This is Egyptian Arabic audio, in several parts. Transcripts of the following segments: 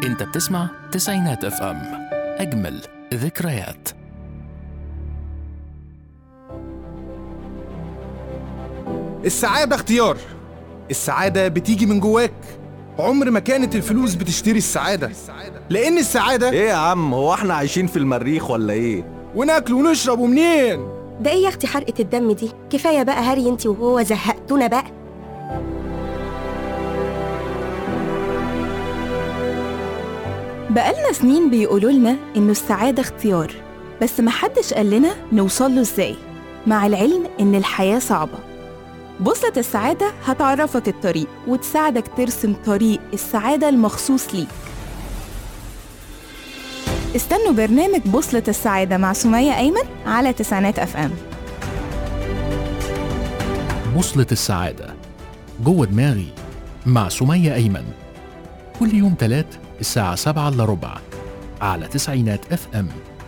انت بتسمع تسعينات اف ام اجمل ذكريات السعادة اختيار السعادة بتيجي من جواك عمر ما كانت الفلوس بتشتري السعادة لأن السعادة ايه يا عم هو احنا عايشين في المريخ ولا ايه وناكل ونشرب ومنين ده ايه يا اختي حرقة الدم دي كفاية بقى هري انتي وهو زهقتونا بقى بقالنا سنين بيقولوا لنا إنه السعادة اختيار بس محدش قال لنا نوصل له إزاي مع العلم إن الحياة صعبة بوصلة السعادة هتعرفك الطريق وتساعدك ترسم طريق السعادة المخصوص ليك استنوا برنامج بوصلة السعادة مع سمية أيمن على تسعينات أف أم بوصلة السعادة جوه دماغي مع سمية أيمن كل يوم تلات الساعة سبعة إلا ربع على تسعينات اف ام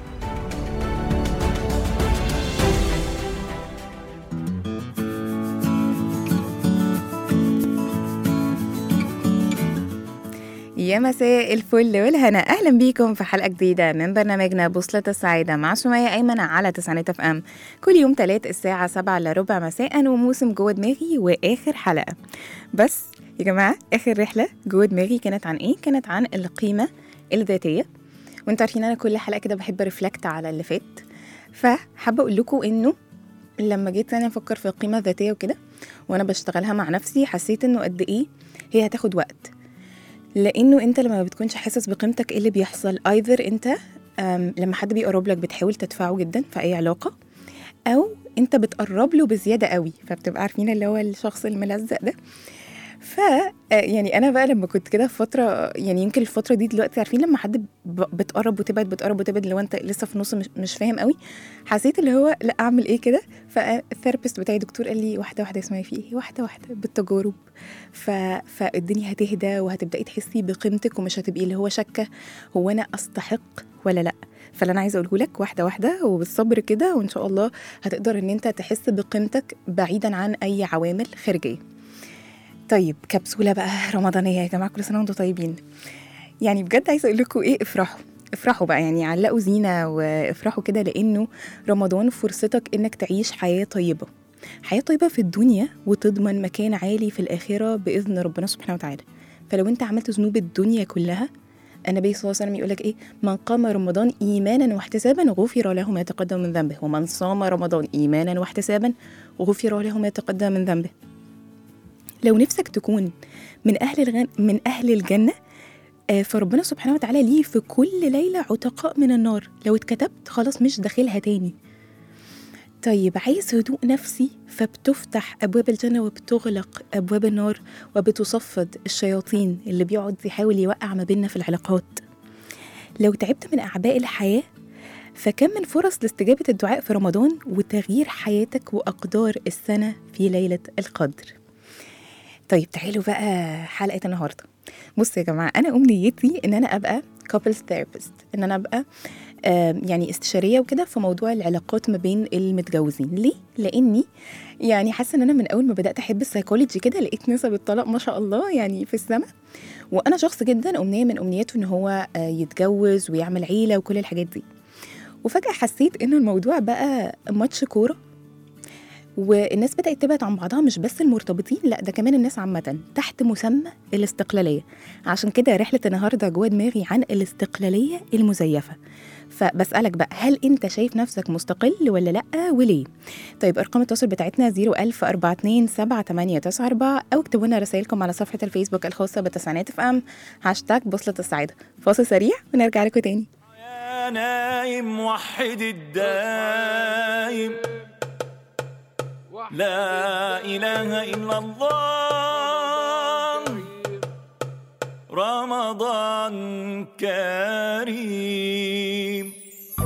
يا مساء الفل والهنا اهلا بيكم في حلقه جديده من برنامجنا بوصله السعاده مع سميه ايمن على تسعينات اف ام كل يوم تلات الساعه 7 الا ربع مساء وموسم جوه دماغي واخر حلقه بس يا جماعه اخر رحله جوه دماغي كانت عن ايه كانت عن القيمه الذاتيه وانتوا عارفين انا كل حلقه كده بحب ريفلكت على اللي فات فحابه اقول لكم انه لما جيت انا افكر في القيمه الذاتيه وكده وانا بشتغلها مع نفسي حسيت انه قد ايه هي هتاخد وقت لانه انت لما ما بتكونش حاسس بقيمتك ايه اللي بيحصل ايذر انت أم، لما حد بيقرب لك بتحاول تدفعه جدا في اي علاقه او انت بتقرب له بزياده قوي فبتبقى عارفين اللي هو الشخص الملزق ده ف آه، يعني انا بقى لما كنت كده في فتره يعني يمكن الفتره دي دلوقتي عارفين لما حد ب- بتقرب وتبعد بتقرب وتبعد لو انت لسه في النص مش, مش فاهم قوي حسيت اللي هو لا اعمل ايه كده فالثيرابيست بتاعي دكتور قال لي واحده واحده اسمعي في ايه واحده واحده بالتجارب ف... فالدنيا هتهدى وهتبداي تحسي بقيمتك ومش هتبقي اللي هو شاكه هو انا استحق ولا لا فاللي انا عايزه اقوله لك واحده واحده وبالصبر كده وان شاء الله هتقدر ان انت تحس بقيمتك بعيدا عن اي عوامل خارجيه طيب كبسوله بقى رمضانيه يا جماعه كل سنه وانتم طيبين يعني بجد عايزه اقول لكم ايه افرحوا افرحوا بقى يعني علقوا زينه وافرحوا كده لانه رمضان فرصتك انك تعيش حياه طيبه حياه طيبه في الدنيا وتضمن مكان عالي في الاخره باذن ربنا سبحانه وتعالى فلو انت عملت ذنوب الدنيا كلها النبي صلى الله عليه وسلم يقول لك ايه من قام رمضان ايمانا واحتسابا غفر له ما تقدم من ذنبه ومن صام رمضان ايمانا واحتسابا غفر له ما تقدم من ذنبه لو نفسك تكون من اهل الغن... من اهل الجنه آه، فربنا سبحانه وتعالى ليه في كل ليله عتقاء من النار لو اتكتبت خلاص مش داخلها تاني طيب عايز هدوء نفسي فبتفتح ابواب الجنه وبتغلق ابواب النار وبتصفد الشياطين اللي بيقعد يحاول يوقع ما بيننا في العلاقات لو تعبت من اعباء الحياه فكم من فرص لاستجابه الدعاء في رمضان وتغيير حياتك واقدار السنه في ليله القدر طيب تعالوا بقى حلقه النهارده بصوا يا جماعه انا امنيتي ان انا ابقى couples therapist ان انا ابقى آه، يعني استشاريه وكده في موضوع العلاقات ما بين المتجوزين ليه لاني يعني حاسه ان انا من اول ما بدات احب السايكولوجي كده لقيت نسب الطلاق ما شاء الله يعني في السماء وانا شخص جدا امنيه من امنياته ان هو آه، يتجوز ويعمل عيله وكل الحاجات دي وفجاه حسيت انه الموضوع بقى ماتش كوره والناس بدأت تبعد عن بعضها مش بس المرتبطين لا ده كمان الناس عامة تحت مسمى الاستقلالية عشان كده رحلة النهاردة جوه دماغي عن الاستقلالية المزيفة فبسألك بقى هل انت شايف نفسك مستقل ولا لأ وليه؟ طيب ارقام التواصل بتاعتنا 010427894 او اكتبوا لنا رسائلكم على صفحة الفيسبوك الخاصة بتسعينات اف ام هاشتاج بوصلة السعادة فاصل سريع ونرجع لكم تاني يا نايم وحد الدايم لا إله إلا الله رمضان كريم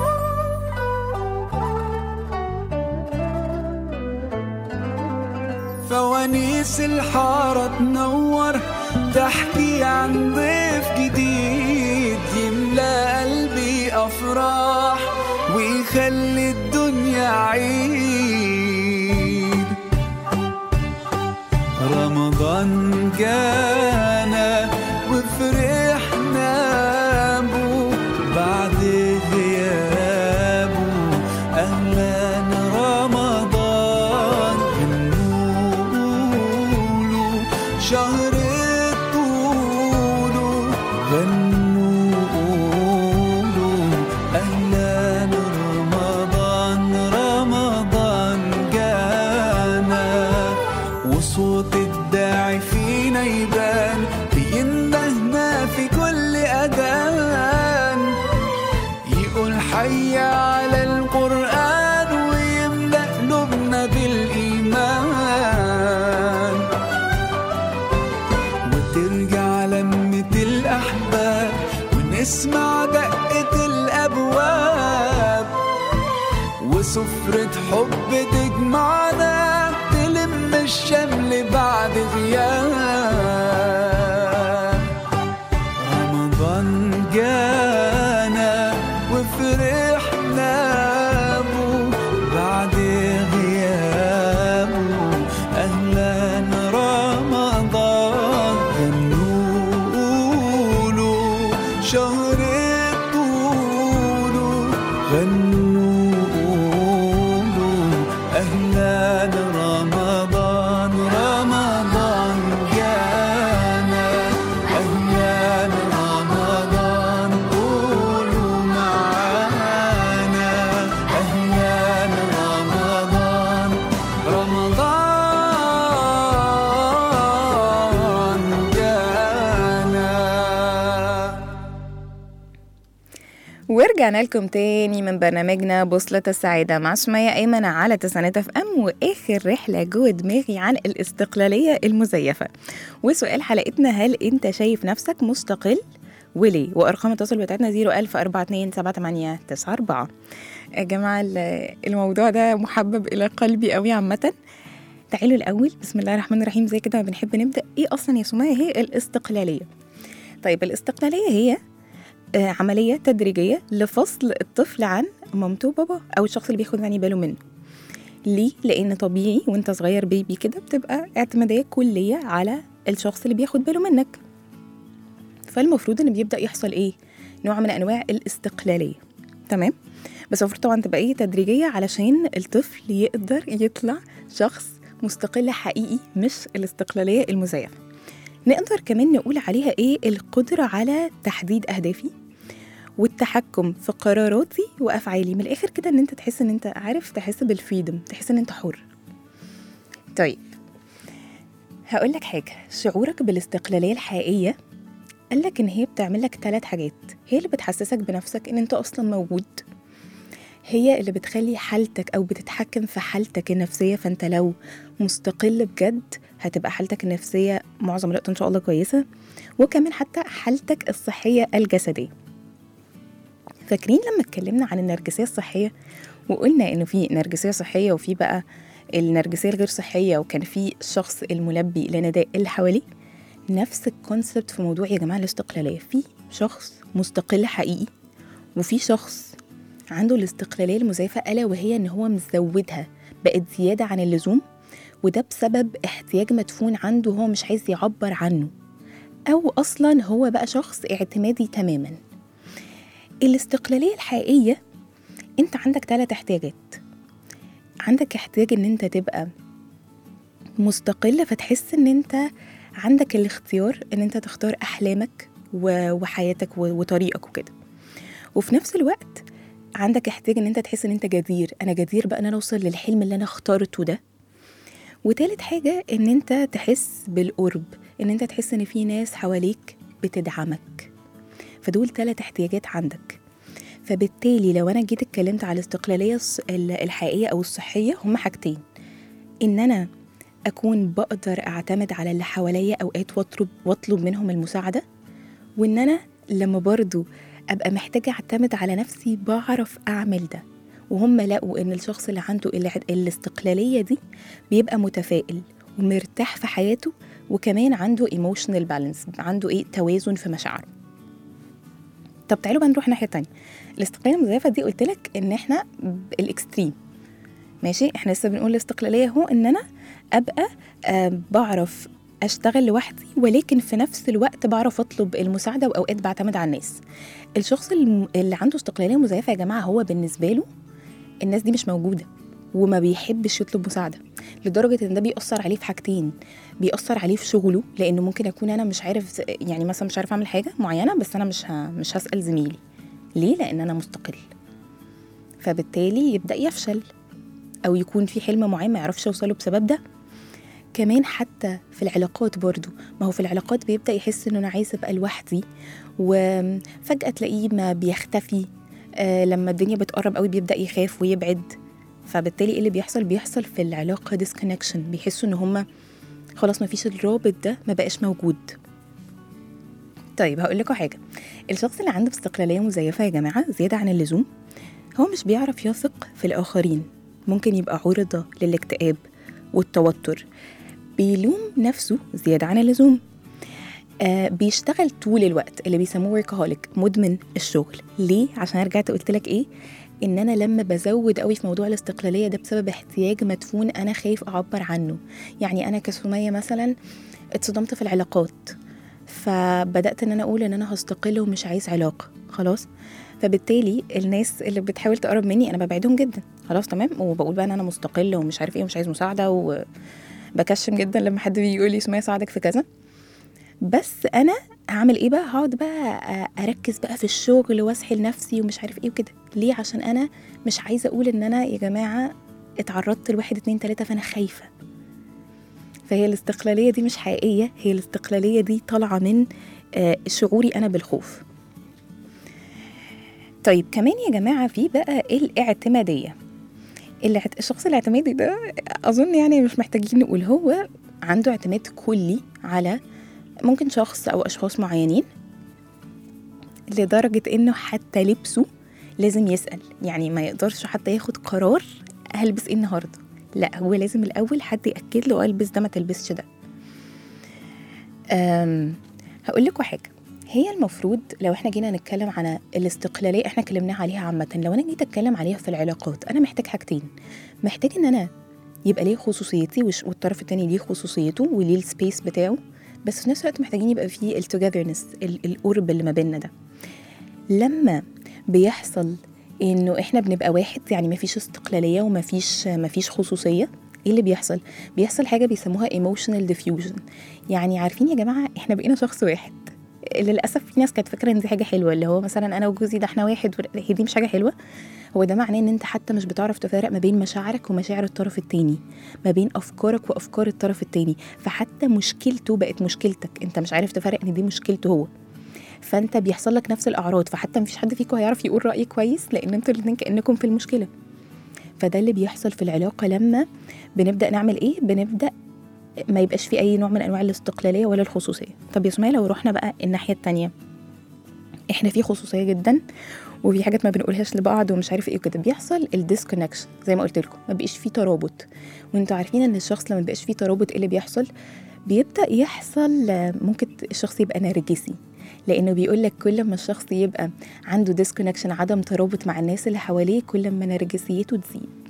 فوانيس الحارة تنور تحكي عن ضيف جديد يملى قلبي أفراح ويخلي الدنيا عيد رمضان جانا وفرحنا شهر الطول غنوا قولوا أهلا رمضان رمضان جانا وصوت الداعي فينا يبان بيندهنا في كل أذان يقول حي على القرآن ويملأ قلوبنا بالإيمان وترجع لمة الأحباب ونسمع دقة الأبواب وسفرة حب تجمعنا تلم الشمل بعد غياب رمضان جانا وفرحنا بو بعد غيابه أهلا رمضان غنوا له شهر الطول غنوا قولوا أهلا رمضان رمضان جانا أهلا رمضان قولوا معانا أهلا رمضان رمضان جانا ورجعنا لكم تاني من برنامجنا بوصلة السعادة مع سمية أيمن على تسعينات اف ام وآخر رحلة جوه دماغي عن الاستقلالية المزيفة وسؤال حلقتنا هل أنت شايف نفسك مستقل وليه؟ وأرقام التواصل بتاعتنا 01042 يا جماعة ال- الموضوع ده محبب إلى قلبي قوي عامة تعالوا الأول بسم الله الرحمن الرحيم زي كده ما بنحب نبدأ إيه أصلا يا سمية هي الاستقلالية طيب الاستقلالية هي آه، عملية تدريجية لفصل الطفل عن مامته وباباه أو الشخص اللي بياخد يعني باله منه ليه؟ لأن طبيعي وانت صغير بيبي كده بتبقى اعتمادية كلية على الشخص اللي بياخد باله منك فالمفروض ان بيبدأ يحصل ايه؟ نوع من انواع الاستقلالية تمام؟ بس المفروض طبعا تبقى ايه تدريجية علشان الطفل يقدر يطلع شخص مستقل حقيقي مش الاستقلالية المزيفة نقدر كمان نقول عليها ايه القدرة على تحديد أهدافي والتحكم في قراراتي وأفعالي من الآخر كده إن أنت تحس إن أنت عارف تحس بالفريدم تحس إن أنت حر طيب هقول لك حاجة شعورك بالاستقلالية الحقيقية قالك إن هي بتعمل لك ثلاث حاجات هي اللي بتحسسك بنفسك إن أنت أصلا موجود هي اللي بتخلي حالتك أو بتتحكم في حالتك النفسية فأنت لو مستقل بجد هتبقى حالتك النفسية معظم الوقت إن شاء الله كويسة وكمان حتى حالتك الصحية الجسدية فاكرين لما اتكلمنا عن النرجسية الصحية وقلنا إنه في نرجسية صحية وفي بقى النرجسية الغير صحية وكان في الشخص الملبي لنداء اللي حواليه نفس الكونسبت في موضوع يا جماعة الاستقلالية في شخص مستقل حقيقي وفي شخص عنده الاستقلالية المزيفة ألا وهي إن هو مزودها بقت زيادة عن اللزوم وده بسبب احتياج مدفون عنده هو مش عايز يعبر عنه أو أصلا هو بقى شخص اعتمادي تماما الاستقلالية الحقيقية أنت عندك ثلاث احتياجات عندك احتياج إن أنت تبقى مستقل فتحس إن أنت عندك الاختيار إن أنت تختار أحلامك و- وحياتك و- وطريقك وكده وفي نفس الوقت عندك احتياج ان انت تحس ان انت جدير انا جدير بقى ان انا اوصل للحلم اللي انا اخترته ده وتالت حاجة ان انت تحس بالقرب ان انت تحس ان في ناس حواليك بتدعمك فدول تلات احتياجات عندك فبالتالي لو انا جيت اتكلمت على الاستقلالية الص- ال- الحقيقية او الصحية هما حاجتين ان انا اكون بقدر اعتمد على اللي حواليا اوقات واطلب واطلب منهم المساعدة وان انا لما برضو ابقى محتاجة اعتمد على نفسي بعرف اعمل ده وهم لقوا ان الشخص اللي عنده الع- الاستقلالية دي بيبقى متفائل ومرتاح في حياته وكمان عنده ايموشنال بالانس عنده ايه توازن في مشاعره طب تعالوا بقى نروح ناحيه تانية الاستقلاليه المزيفه دي قلت لك ان احنا ب- الاكستريم ماشي احنا لسه بنقول الاستقلاليه هو ان انا ابقى آه بعرف اشتغل لوحدي ولكن في نفس الوقت بعرف اطلب المساعده واوقات بعتمد على الناس الشخص الم- اللي عنده استقلاليه مزيفه يا جماعه هو بالنسبه له الناس دي مش موجوده وما بيحبش يطلب مساعده لدرجه ان ده بيأثر عليه في حاجتين بيأثر عليه في شغله لانه ممكن اكون انا مش عارف يعني مثلا مش عارف اعمل حاجه معينه بس انا مش ه... مش هسأل زميلي ليه لان انا مستقل فبالتالي يبدأ يفشل او يكون في حلم معين ما يعرفش يوصله بسبب ده كمان حتى في العلاقات برضو ما هو في العلاقات بيبدأ يحس انه انا عايز ابقى لوحدي وفجأة تلاقيه ما بيختفي آه لما الدنيا بتقرب قوي بيبدأ يخاف ويبعد فبالتالي ايه اللي بيحصل بيحصل في العلاقة ديسكونكشن بيحسوا ان هما خلاص ما فيش الرابط ده ما بقاش موجود طيب هقول لكم حاجة الشخص اللي عنده استقلالية مزيفة يا جماعة زيادة عن اللزوم هو مش بيعرف يثق في الآخرين ممكن يبقى عرضة للاكتئاب والتوتر بيلوم نفسه زيادة عن اللزوم آه بيشتغل طول الوقت اللي بيسموه وركهوليك مدمن الشغل ليه عشان أنا رجعت قلت لك ايه ان انا لما بزود قوي في موضوع الاستقلاليه ده بسبب احتياج مدفون انا خايف اعبر عنه يعني انا كسميه مثلا اتصدمت في العلاقات فبدات ان انا اقول ان انا هستقل ومش عايز علاقه خلاص فبالتالي الناس اللي بتحاول تقرب مني انا ببعدهم جدا خلاص تمام وبقول بقى ان انا مستقل ومش عارف ايه ومش عايز مساعده وبكشم جدا لما حد بيجي يقول لي اسمعي اساعدك في كذا بس انا هعمل ايه بقى هقعد بقى أ- اركز بقى في الشغل واسحل نفسي ومش عارف ايه وكده ليه عشان انا مش عايزه اقول ان انا يا جماعه اتعرضت لواحد اتنين تلاته فانا خايفه فهي الاستقلاليه دي مش حقيقيه هي الاستقلاليه دي طالعه من آه، شعوري انا بالخوف طيب كمان يا جماعه في بقى الاعتماديه الاعت- الشخص الاعتمادي ده اظن يعني مش محتاجين نقول هو عنده اعتماد كلي على ممكن شخص او اشخاص معينين لدرجه انه حتى لبسه لازم يسال يعني ما يقدرش حتى ياخد قرار هلبس ايه النهارده لا هو لازم الاول حد ياكد له البس ده ما تلبسش ده أم هقول لكم حاجه هي المفروض لو احنا جينا نتكلم عن الاستقلاليه احنا اتكلمنا عليها عامه لو انا جيت اتكلم عليها في العلاقات انا محتاج حاجتين محتاج ان انا يبقى ليه خصوصيتي وش- والطرف التاني ليه خصوصيته وليه السبيس بتاعه بس في نفس الوقت محتاجين يبقى فيه التوجذرنس القرب اللي ما بيننا ده لما بيحصل انه احنا بنبقى واحد يعني مفيش استقلاليه ومفيش مفيش خصوصيه ايه اللي بيحصل بيحصل حاجه بيسموها emotional diffusion يعني عارفين يا جماعه احنا بقينا شخص واحد للاسف في ناس كانت فاكره ان دي حاجه حلوه اللي هو مثلا انا وجوزي ده احنا واحد ولا- هي دي مش حاجه حلوه هو ده معناه ان انت حتى مش بتعرف تفرق ما بين مشاعرك ومشاعر الطرف التاني ما بين افكارك وافكار الطرف التاني فحتى مشكلته بقت مشكلتك انت مش عارف تفرق ان دي مشكلته هو فانت بيحصل لك نفس الاعراض فحتى مفيش حد فيكم هيعرف يقول راي كويس لان انتوا الاثنين كانكم في المشكله فده اللي بيحصل في العلاقه لما بنبدا نعمل ايه بنبدا ما يبقاش في اي نوع من انواع الاستقلاليه ولا الخصوصيه طب يا سمية لو رحنا بقى الناحيه التانية احنا في خصوصيه جدا وفي حاجات ما بنقولهاش لبعض ومش عارف ايه وكده بيحصل الديسكونكشن زي ما قلت لكم ما بقيش في ترابط وانتوا عارفين ان الشخص لما بيبقاش فيه ترابط ايه اللي بيحصل بيبدا يحصل آه، ممكن الشخص يبقى نرجسي لانه بيقول لك كل ما الشخص يبقى عنده ديسكونكشن عدم ترابط مع الناس اللي حواليه كل ما نرجسيته تزيد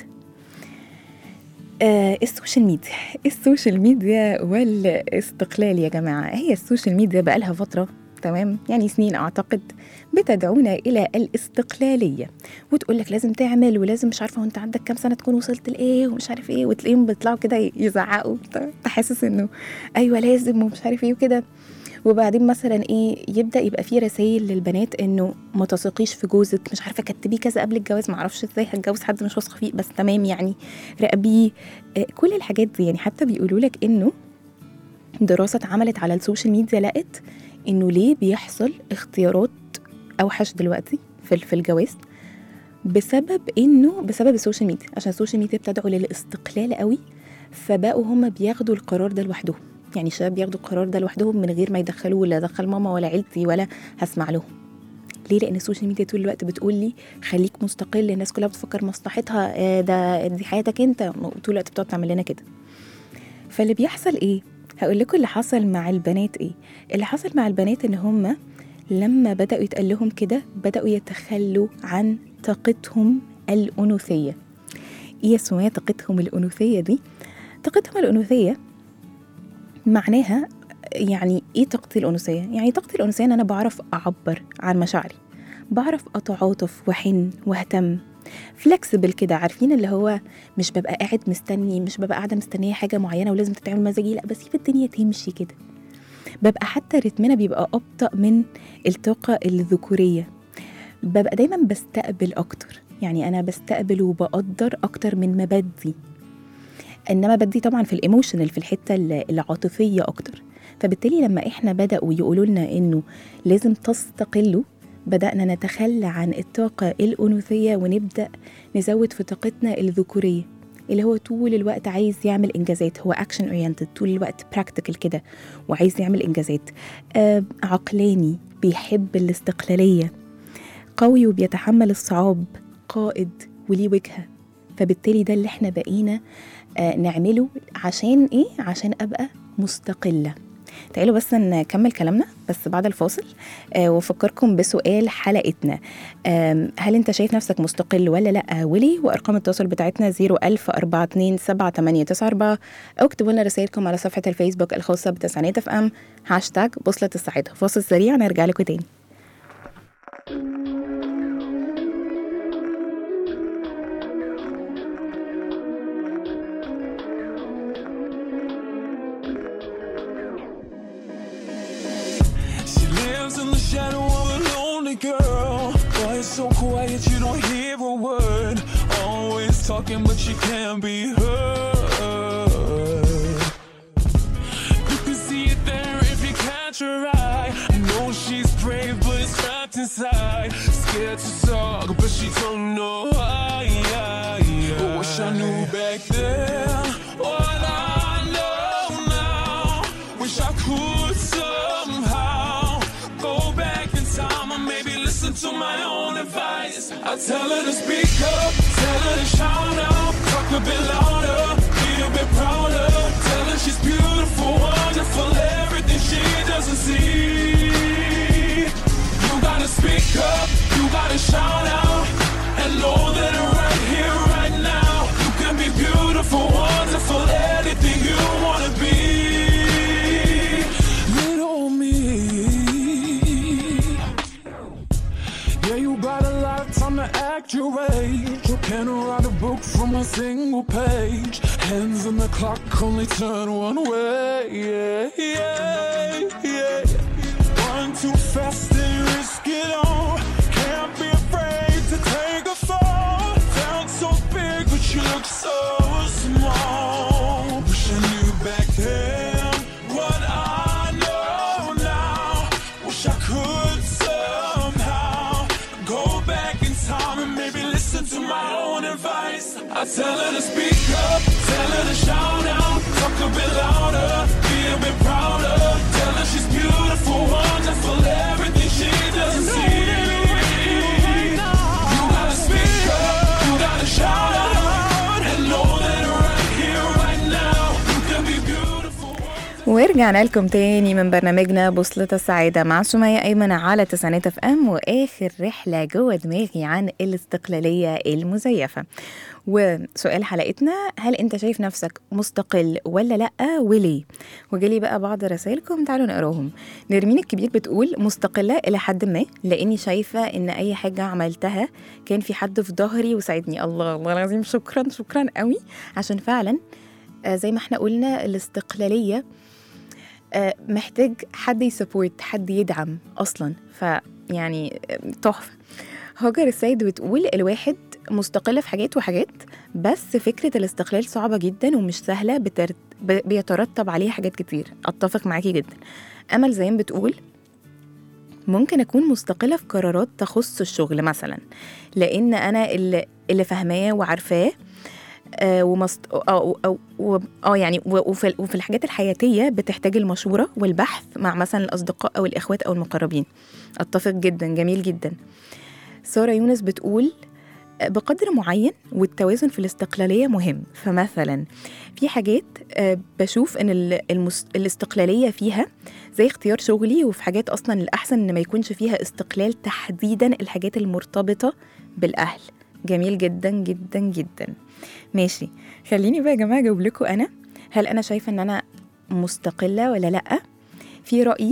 آه السوشيال ميديا السوشيال ميديا والاستقلال يا جماعة هي السوشيال ميديا بقالها فترة تمام يعني سنين أعتقد بتدعونا إلى الاستقلالية وتقول لك لازم تعمل ولازم مش عارفة وأنت عندك كام سنة تكون وصلت لإيه ومش عارف إيه وتلاقيهم بيطلعوا كده يزعقوا ت- تحسس إنه أيوة لازم ومش عارف إيه وكده وبعدين مثلا ايه يبدا يبقى في رسائل للبنات انه ما تثقيش في جوزك مش عارفه كتبيه كذا قبل الجواز ما اعرفش ازاي هتجوز حد مش واثقه فيه بس تمام يعني راقبيه آه، كل الحاجات دي يعني حتى بيقولوا لك انه دراسه اتعملت على السوشيال ميديا لقت انه ليه بيحصل اختيارات اوحش دلوقتي في في الجواز بسبب انه بسبب السوشيال ميديا عشان السوشيال ميديا بتدعو للاستقلال قوي فبقوا هم بياخدوا القرار ده لوحدهم يعني الشباب بياخدوا القرار ده لوحدهم من غير ما يدخلوا ولا دخل ماما ولا عيلتي ولا هسمع لهم ليه لان السوشيال ميديا طول الوقت بتقول لي خليك مستقل الناس كلها بتفكر مصلحتها آه، ده دي حياتك انت طول الوقت بتقعد تعمل لنا كده فاللي بيحصل ايه هقول لكم اللي حصل مع البنات ايه اللي حصل مع البنات ان هم لما بداوا يتقال لهم كده بداوا يتخلوا عن طاقتهم الانوثيه ايه اسمها طاقتهم الانوثيه دي طاقتهم الانوثيه معناها يعني ايه طاقتي الانوثيه يعني طاقتي الانوثيه ان انا بعرف اعبر عن مشاعري بعرف اتعاطف واحن واهتم فلكسبل كده عارفين اللي هو مش ببقى قاعد مستني مش ببقى قاعده مستنيه حاجه معينه ولازم تتعمل مزاجي لا بسيب الدنيا تمشي كده ببقى حتى رتمنا بيبقى ابطا من الطاقه الذكوريه ببقى دايما بستقبل اكتر يعني انا بستقبل وبقدر اكتر من ما بدي انما بدي طبعا في الايموشنال في الحته ال- العاطفيه اكتر فبالتالي لما احنا بداوا يقولوا لنا انه لازم تستقلوا بدانا نتخلى عن الطاقه الانوثيه ونبدا نزود في طاقتنا الذكوريه اللي هو طول الوقت عايز يعمل انجازات هو اكشن اورينتد طول الوقت براكتيكال كده وعايز يعمل انجازات آه عقلاني بيحب الاستقلاليه قوي وبيتحمل الصعاب قائد وليه وجهه فبالتالي ده اللي احنا بقينا آه نعمله عشان ايه عشان ابقى مستقله تعالوا بس نكمل كلامنا بس بعد الفاصل آه وافكركم بسؤال حلقتنا آم، هل انت شايف نفسك مستقل ولا لا وليه وارقام التواصل بتاعتنا 010427894 او اكتبوا لنا رسائلكم على صفحه الفيسبوك الخاصه بتسعينات اف ام هاشتاج بوصله السعاده فاصل سريع نرجع لكم تاني She lives in the shadow of a lonely girl. Boy, it's so quiet, you don't hear a word. Always talking, but she can't be heard. You can see it there if you catch her eye. I know she's brave, but it's trapped inside. Scared to talk, but she don't know why. I wish I knew back then what I know now. Wish I could somehow go back in time and maybe listen to my own advice. I tell her to speak up, tell her to shout out, talk a bit louder, be a bit prouder. Tell her she's beautiful, wonderful, everything she doesn't see. You gotta speak up, you gotta shout out, and know that right here, right now, you can be beautiful, wonderful, anything you wanna be. Little me. Yeah, you got a lot of time to act your age. You can't write a book from a single page. Hands on the clock only turn one way. Yeah, yeah, yeah. Run too fast and risk it all. Can't be afraid to take a fall. Sound so big, but you look so small. Wish I knew back then what I know now. Wish I could somehow go back in time and maybe listen to my own advice. I tell her to speak up, tell her to shout out, talk a bit louder, be a bit prouder. Tell her she's beautiful, wonderful, everything she doesn't see. You gotta speak up, you gotta shout out, and know that right here, right now, you can be beautiful. ورجعنا لكم تاني من برنامجنا بوصلة السعادة مع سمية أيمن على تسعينات اف ام وآخر رحلة جوه دماغي عن الاستقلالية المزيفة وسؤال حلقتنا هل انت شايف نفسك مستقل ولا لأ وليه وجالي بقى بعض رسائلكم تعالوا نقراهم نرمين الكبير بتقول مستقلة إلى حد ما لأني شايفة إن أي حاجة عملتها كان في حد في ظهري وساعدني الله الله العظيم شكرا شكرا قوي عشان فعلا آه، زي ما احنا قلنا الاستقلالية آه، محتاج حد يسبورت حد يدعم اصلا فيعني آه، تحفه هاجر السيد بتقول الواحد مستقله في حاجات وحاجات بس فكره الاستقلال صعبه جدا ومش سهله بتر... ب- بيترتب عليها حاجات كتير اتفق معاكي جدا امل زين بتقول ممكن اكون مستقله في قرارات تخص الشغل مثلا لان انا اللي, اللي فاهماه وعارفاه آه، ومست... أو... أو... و... اه يعني و- وفي... وفي الحاجات الحياتيه بتحتاج المشوره والبحث مع مثلا الاصدقاء او الاخوات او المقربين اتفق جدا جميل جدا ساره يونس بتقول آه، بقدر معين والتوازن في الاستقلاليه مهم فمثلا في حاجات آه، بشوف ان ال- المس... الاستقلاليه فيها زي اختيار شغلي وفي حاجات اصلا الاحسن ان ما يكونش فيها استقلال تحديدا الحاجات المرتبطه بالاهل جميل جدا جدا جدا ماشي خليني بقى يا جماعه اجاوب لكم انا هل انا شايفه ان انا مستقله ولا لا في رايي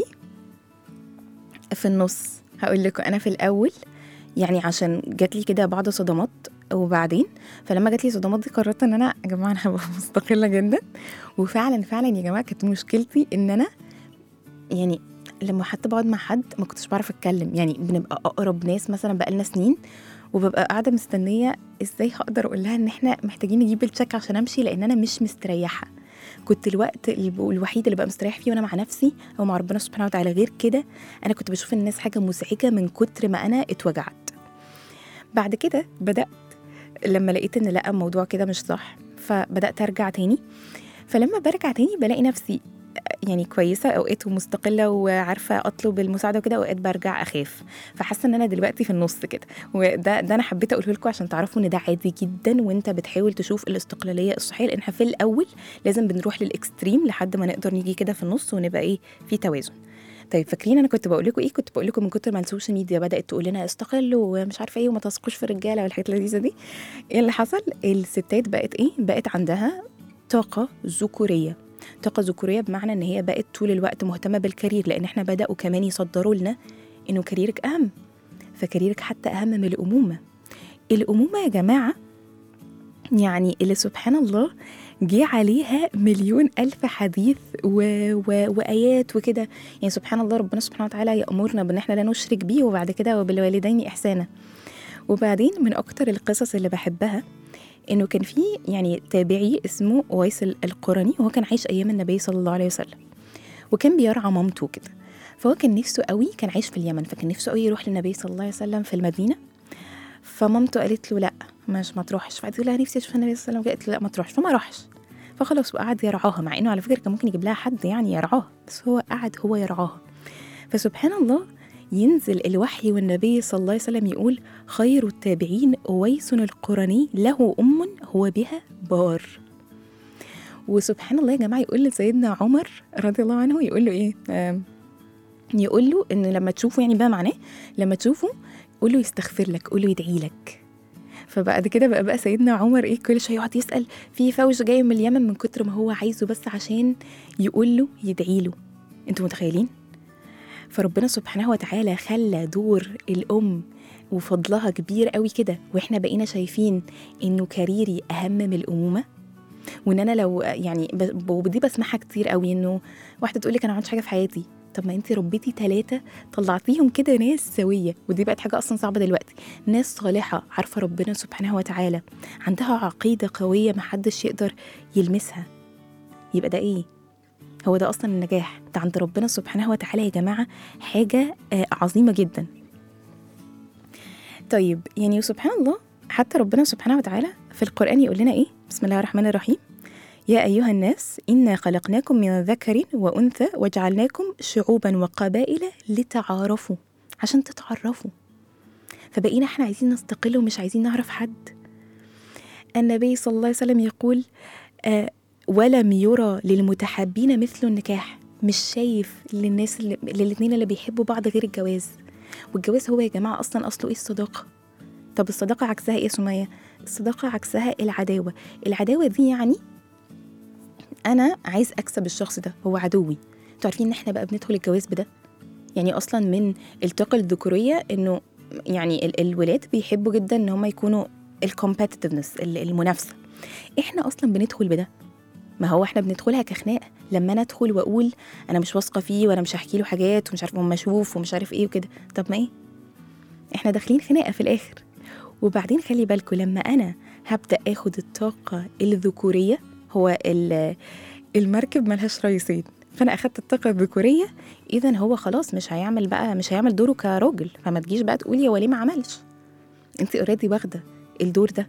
في النص هقول لكم انا في الاول يعني عشان جات لي كده بعض صدمات وبعدين فلما جات لي الصدمات دي قررت ان انا يا جماعه انا هبقى مستقله جدا وفعلا فعلا يا جماعه كانت مشكلتي ان انا يعني لما حتى بقعد مع حد ما كنتش بعرف اتكلم يعني بنبقى اقرب ناس مثلا بقالنا سنين وببقى قاعده مستنيه ازاي هقدر اقول لها ان احنا محتاجين نجيب التشيك عشان امشي لان انا مش مستريحه كنت الوقت الب- الوحيد اللي بقى مستريح فيه وانا مع نفسي او مع ربنا سبحانه وتعالى غير كده انا كنت بشوف الناس حاجه مزعجه من كتر ما انا اتوجعت بعد كده بدات لما لقيت ان لا الموضوع كده مش صح فبدات ارجع تاني فلما برجع تاني بلاقي نفسي يعني كويسه اوقات ومستقله وعارفه اطلب المساعده وكده اوقات برجع اخاف فحاسه ان انا دلوقتي في النص كده وده ده انا حبيت اقوله لكم عشان تعرفوا ان ده عادي جدا وانت بتحاول تشوف الاستقلاليه الصحيه لان احنا في الاول لازم بنروح للاكستريم لحد ما نقدر نيجي كده في النص ونبقى ايه في توازن طيب فاكرين انا كنت بقول لكم ايه كنت بقول لكم من كتر ما السوشيال ميديا بدات تقول لنا استقلوا ومش عارفه ايه وما تثقوش في الرجاله والحاجات اللذيذه دي ايه اللي حصل الستات بقت ايه بقت عندها طاقه ذكوريه طاقه ذكوريه بمعنى ان هي بقت طول الوقت مهتمه بالكارير لان احنا بداوا كمان يصدروا لنا انه كاريرك اهم فكاريرك حتى اهم من الامومه الامومه يا جماعه يعني اللي سبحان الله جه عليها مليون ألف حديث و... و... وآيات وكده يعني سبحان الله ربنا سبحانه وتعالى يأمرنا بأن احنا لا نشرك به وبعد كده وبالوالدين إحسانا وبعدين من أكتر القصص اللي بحبها إنه كان في يعني تابعي اسمه أويس القرني وهو كان عايش أيام النبي صلى الله عليه وسلم وكان بيرعى مامته كده فهو كان نفسه قوي كان عايش في اليمن فكان نفسه قوي يروح للنبي صلى الله عليه وسلم في المدينة فمامته قالت له لا مش ما تروحش فقعد يقول لها نفسي اشوف النبي صلى الله عليه وسلم قالت له لا ما تروحش فما راحش فخلاص وقعد يرعاها مع انه على فكره كان ممكن يجيب لها حد يعني يرعاها بس هو قعد هو يرعاها فسبحان الله ينزل الوحي والنبي صلى الله عليه وسلم يقول خير التابعين أويس القرني له أم هو بها بار وسبحان الله يا جماعة يقول لسيدنا عمر رضي الله عنه يقول له إيه آم، يقول له إن لما تشوفه يعني بقى معناه لما تشوفه قول له يستغفر لك قول له يدعي لك فبعد كده بقى بقى سيدنا عمر ايه كل شويه يقعد يسال في فوج جاي من اليمن من كتر ما هو عايزه بس عشان يقول له يدعي له انتوا متخيلين فربنا سبحانه وتعالى خلى دور الام وفضلها كبير قوي كده واحنا بقينا شايفين انه كاريري اهم من الامومه وان انا لو يعني ب- ودي بسمعها كتير قوي انه واحده تقول لك انا ما عملتش حاجه في حياتي طب ما انت ربيتي ثلاثه طلعتيهم كده ناس سويه ودي بقت حاجه اصلا صعبه دلوقتي ناس صالحه عارفه ربنا سبحانه وتعالى عندها عقيده قويه محدش يقدر يلمسها يبقى ده ايه هو ده اصلا النجاح ده عند ربنا سبحانه وتعالى يا جماعه حاجه آه، عظيمه جدا طيب يعني سبحان الله حتى ربنا سبحانه وتعالى في القرآن يقول لنا إيه؟ بسم الله الرحمن الرحيم يا أيها الناس إنا خلقناكم من ذكر وأنثى وجعلناكم شعوبا وقبائل لتعارفوا عشان تتعرفوا فبقينا احنا عايزين نستقل ومش عايزين نعرف حد النبي صلى الله عليه وسلم يقول آه ولم يرى للمتحابين مثل النكاح مش شايف للناس اللي للاتنين اللي بيحبوا بعض غير الجواز والجواز هو يا جماعة أصلا أصله إيه الصداقة طب الصداقة عكسها إيه يا سمية الصداقة عكسها العداوة العداوة دي يعني أنا عايز أكسب الشخص ده هو عدوي انتوا عارفين إن إحنا بقى بندخل الجواز بده يعني أصلا من الطاقة الذكورية إنه يعني ال- الولاد بيحبوا جدا إن هم يكونوا الكومبetitiveness المنافسة إحنا أصلا بندخل بده ما هو احنا بندخلها كخناقه لما انا ادخل واقول انا مش واثقه فيه وانا مش هحكي له حاجات ومش عارفه وما اشوف ومش عارف ايه وكده طب ما ايه احنا داخلين خناقه في الاخر وبعدين خلي بالكم لما انا هبدا اخد الطاقه الذكوريه هو ال- المركب ملهاش رئيسين فانا اخدت الطاقه الذكوريه اذا هو خلاص مش هيعمل بقى مش هيعمل دوره كراجل فما تجيش بقى تقولي هو ليه ما عملش انت اوريدي واخده الدور ده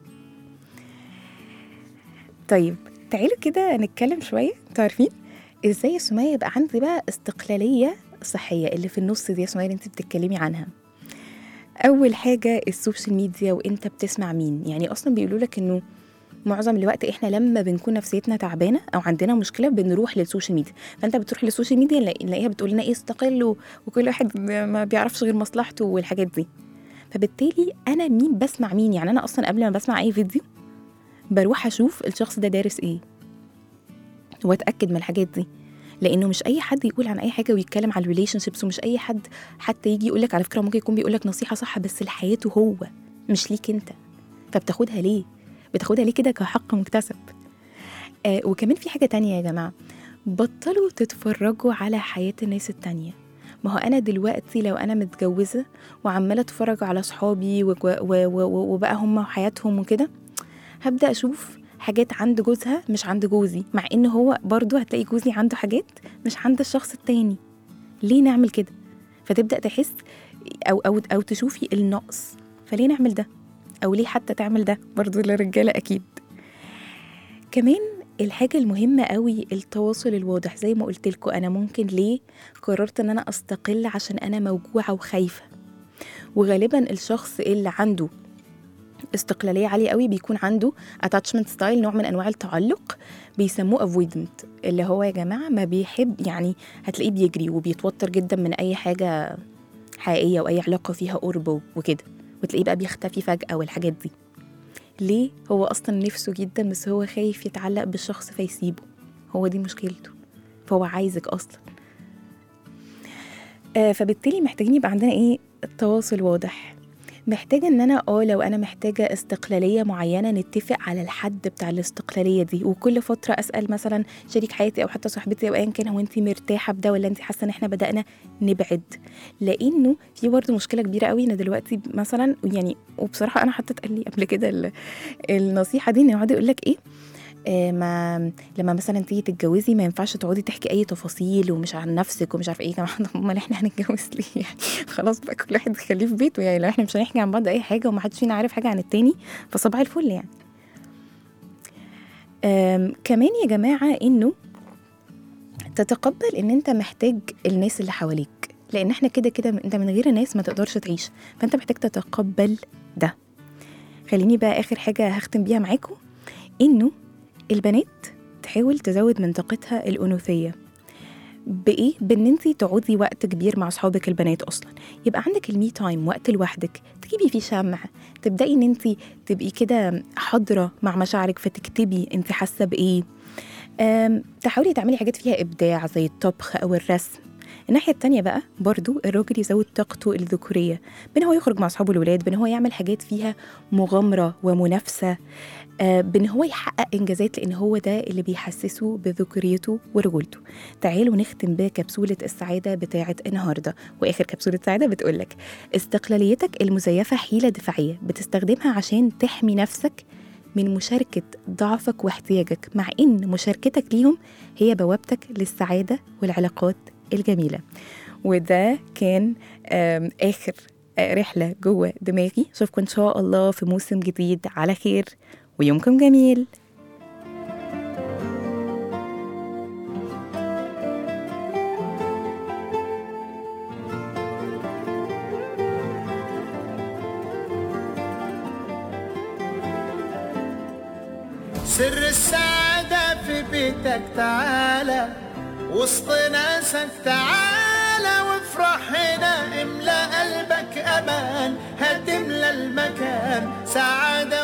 طيب تعالوا كده نتكلم شويه انتوا عارفين ازاي يا سمية يبقى عندي بقى استقلاليه صحيه اللي في النص دي يا سمية اللي انت بتتكلمي عنها اول حاجه السوشيال ميديا وانت بتسمع مين يعني اصلا بيقولوا لك انه معظم الوقت احنا لما بنكون نفسيتنا تعبانه او عندنا مشكله بنروح للسوشيال ميديا فانت بتروح للسوشيال ميديا نلاقي- نلاقيها بتقول لنا ايه استقلوا وكل واحد ما بيعرفش غير مصلحته والحاجات دي فبالتالي انا مين بسمع مين يعني انا اصلا قبل ما بسمع اي فيديو بروح اشوف الشخص ده دارس ايه واتاكد من الحاجات دي لانه مش اي حد يقول عن اي حاجه ويتكلم عن الريليشن شيبس ومش اي حد حتى يجي يقول لك على فكره ممكن يكون بيقول لك نصيحه صح بس لحياته هو مش ليك انت فبتاخدها ليه بتاخدها ليه كده كحق مكتسب آه وكمان في حاجة تانية يا جماعة بطلوا تتفرجوا على حياة الناس التانية ما هو أنا دلوقتي لو أنا متجوزة وعمالة أتفرج على صحابي و- و- و- و- وبقى هم وحياتهم وكده هبدأ أشوف حاجات عند جوزها مش عند جوزي مع إن هو برضو هتلاقي جوزي عنده حاجات مش عند الشخص التاني ليه نعمل كده فتبدأ تحس أو أو أو تشوفي النقص فليه نعمل ده أو ليه حتى تعمل ده برضو للرجالة أكيد كمان الحاجة المهمة قوي التواصل الواضح زي ما قلت لكم أنا ممكن ليه قررت إن أنا أستقل عشان أنا موجوعة وخايفة وغالبا الشخص اللي عنده استقلالية عالية قوي بيكون عنده attachment style نوع من أنواع التعلق بيسموه avoidant اللي هو يا جماعة ما بيحب يعني هتلاقيه بيجري وبيتوتر جدا من أي حاجة حقيقية وأي علاقة فيها قرب وكده وتلاقيه بقى بيختفي فجأة والحاجات دي ليه هو اصلا نفسه جدا بس هو خايف يتعلق بالشخص فيسيبه هو دي مشكلته فهو عايزك اصلا آه فبالتالي محتاجين يبقى عندنا ايه التواصل واضح محتاجة ان انا اه لو انا محتاجة استقلالية معينة نتفق على الحد بتاع الاستقلالية دي وكل فترة اسأل مثلا شريك حياتي او حتى صاحبتي او ايا كان هو انت مرتاحة بده ولا انت حاسة ان احنا بدأنا نبعد لانه في برضه مشكلة كبيرة قوي ان دلوقتي مثلا يعني وبصراحة انا حتى اتقال لي قبل كده ال- النصيحة دي ان يقعد يقول لك ايه آه، ما لما مثلا تيجي تتجوزي ما ينفعش تقعدي تحكي اي تفاصيل ومش عن نفسك ومش عارفه ايه يا جماعه طب امال احنا هنتجوز ليه يعني خلاص بقى كل واحد يخليه في بيته يعني لو احنا مش هنحكي عن بعض اي حاجه وما حدش فينا عارف حاجه عن التاني فصباح الفل يعني آم، كمان يا جماعه انه تتقبل ان انت محتاج الناس اللي حواليك لان احنا كده كده انت من غير الناس ما تقدرش تعيش فانت محتاج تتقبل ده خليني بقى اخر حاجه هختم بيها معاكم انه البنات تحاول تزود من طاقتها الانوثيه بايه بان انت تقعدي وقت كبير مع اصحابك البنات اصلا يبقى عندك المي تايم وقت لوحدك تجيبي فيه شمع تبداي ان انت تبقي كده حاضره مع مشاعرك فتكتبي انت حاسه بايه أم، تحاولي تعملي حاجات فيها ابداع زي الطبخ او الرسم الناحية التانية بقى برضو الراجل يزود طاقته الذكورية بان هو يخرج مع اصحابه الولاد بان هو يعمل حاجات فيها مغامرة ومنافسة آه، بان هو يحقق انجازات لان هو ده اللي بيحسسه بذكوريته ورجولته تعالوا نختم بكبسوله السعاده بتاعه النهارده واخر كبسوله سعاده بتقولك استقلاليتك المزيفه حيله دفاعيه بتستخدمها عشان تحمي نفسك من مشاركة ضعفك واحتياجك مع إن مشاركتك ليهم هي بوابتك للسعادة والعلاقات الجميلة وده كان آم، آخر آه، رحلة جوه دماغي أشوفكم إن شاء الله في موسم جديد على خير ويومكم جميل سر السعادة في بيتك تعالى وسط ناسك تعالى وافرح هنا املى قلبك امان هتملى المكان سعادة